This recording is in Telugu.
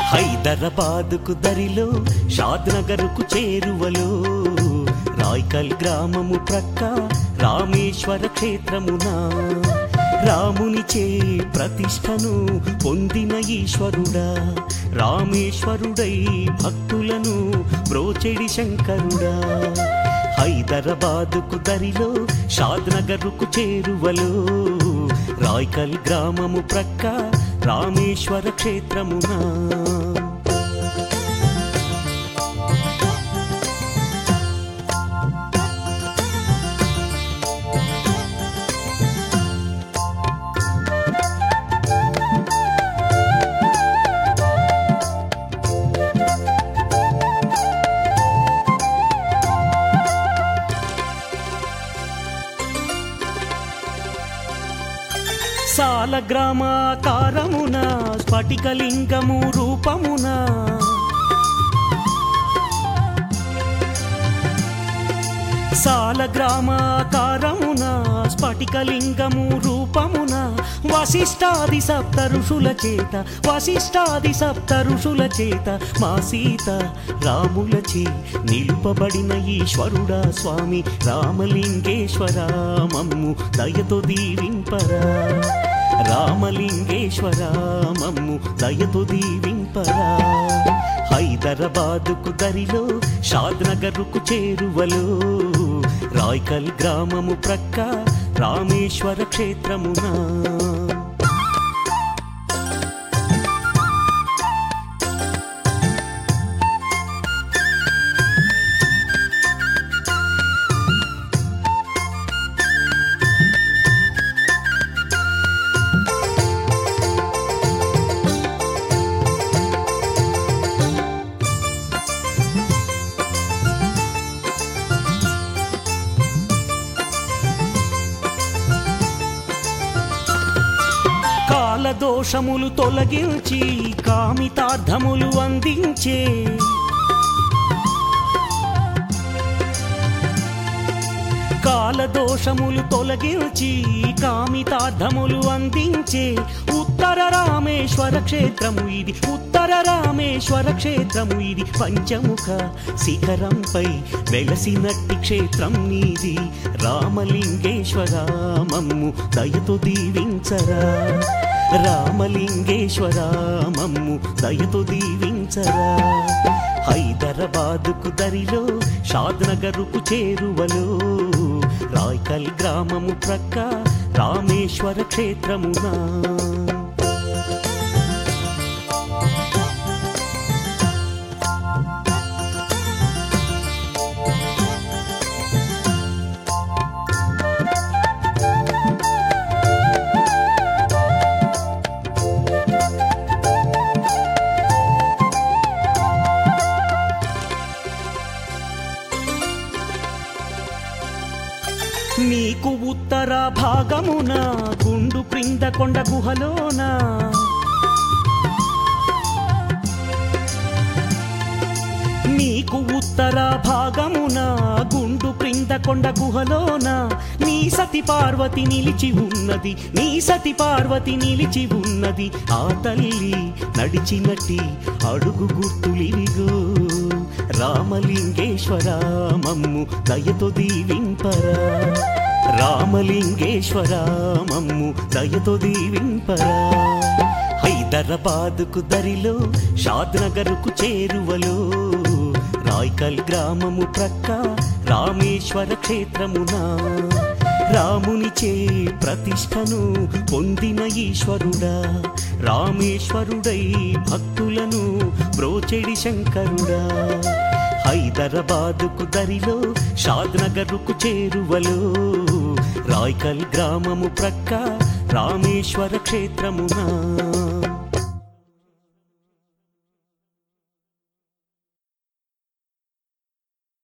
హైదరాబాదుకు దరిలో షాద్నగర్కు చేరువలో రాయ్కల్ గ్రామము ప్రక్క రామేశ్వర క్షేత్రమున రామునిచే ప్రతిష్టను పొందిన ఈశ్వరుడా రామేశ్వరుడై భక్తులను బ్రోచెడి శంకరుడా హైదరాబాదుకు దరిలో షాద్నగర్కు చేరువలో రాయ్కల్ గ్రామము ప్రక్క రామేశ్వర క్షేత్రమునా సాల గ్రామాకారమున స్ఫటికలింగము రూపమున సాల గ్రామాకారమున స్ఫటికలింగము రూపమున వశిష్టాది సప్త ఋషుల చేత వశిష్టాది సప్త ఋషుల చేత మా సీత రాములచే నిలుపబడిన ఈశ్వరుడా స్వామి రామలింగేశ్వర మమ్ము దయతో దీవింపరా రామలింగేశ్వర మమ్ము దయతో దీవింపరా హైదరాబాదుకు దరిలో షాద్నగర్కు చేరువలో రాయ్కల్ గ్రామము ప్రక్క రామేశ్వర క్షేత్రమునా కాలదోషములు తొలగించి కామితార్థములు అందించే కాలదోషములు తొలగించి కామితార్థములు అందించే ఉత్తర రామేశ్వర క్షేత్రము ఇది ఉత్తర రామేశ్వర క్షేత్రము ఇది పంచముఖ శిఖరంపై వెలసినట్టి క్షేత్రం నీది రామలింగేశ్వర మమ్ము దయతో దీవించరా రామలింగేశ్వర మమ్ము దయతో దీవించరా హైదరాబాదుకు దరిలో షాద్నగరుకు చేరువలో రాయ్కల్ గ్రామము ప్రక్క రామేశ్వర క్షేత్రమునా నీకు ఉత్తర భాగమున గుండు క్రింద కొండ గుహలోన నీకు ఉత్తర భాగమున గుండు క్రింద కొండ గుహలోన నీ సతి పార్వతి నిలిచి ఉన్నది నీ సతి పార్వతి నిలిచి ఉన్నది ఆ తల్లి నడిచినట్టి అడుగు గుర్తులివిగో రామలింగేశ్వర మమ్ము దయతో దీవింపరా రామలింగేశ్వర మమ్ము దయతో దీవింపరా హైదరాబాదుకు దరిలో షాద్నగర్కు చేరువలో రాయ్కల్ గ్రామము ప్రక్క రామేశ్వర క్షేత్రమునా రామునిచే ప్రతిష్టను పొందిన ఈశ్వరుడా రామేశ్వరుడై భక్తులను బ్రోచెడి శంకరుడా హైదరాబాదుకు దరిలో షాద్నగర్కు చేరువలో రాయ్కల్ గ్రామము ప్రక్క రామేశ్వర క్షేత్రమునా